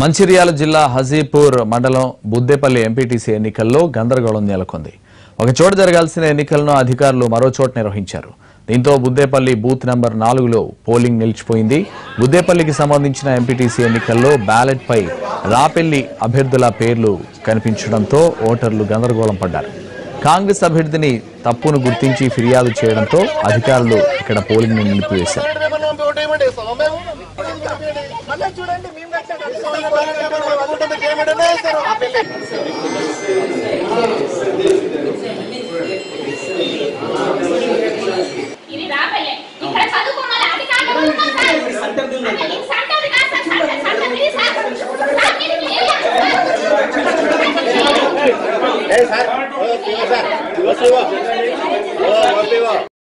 మంచిర్యాల జిల్లా హజీపూర్ మండలం బుద్దేపల్లి ఎంపీటీసీ ఎన్నికల్లో గందరగోళం నెలకొంది ఒక చోట జరగాల్సిన ఎన్నికలను అధికారులు మరో చోట నిర్వహించారు దీంతో బుద్దేపల్లి బూత్ నంబర్ నాలుగులో పోలింగ్ నిలిచిపోయింది బుద్దేపల్లికి సంబంధించిన ఎంపీటీసీ ఎన్నికల్లో బ్యాలెట్ పై రాపెల్లి అభ్యర్థుల పేర్లు కనిపించడంతో ఓటర్లు గందరగోళం పడ్డారు కాంగ్రెస్ అభ్యర్థిని తప్పును గుర్తించి ఫిర్యాదు చేయడంతో అధికారులు ఇక్కడ పోలింగ్ ను నిలిపివేశారు చూడండి మేము ఇది రాపల్లె ఇక్కడ చదువుకోమని అధికారులు ఉన్నాం సార్ అంటే ఇది సంతది కాదు సార్ సంతది సంతది సార్ సార్ ఇది ఏరియా సార్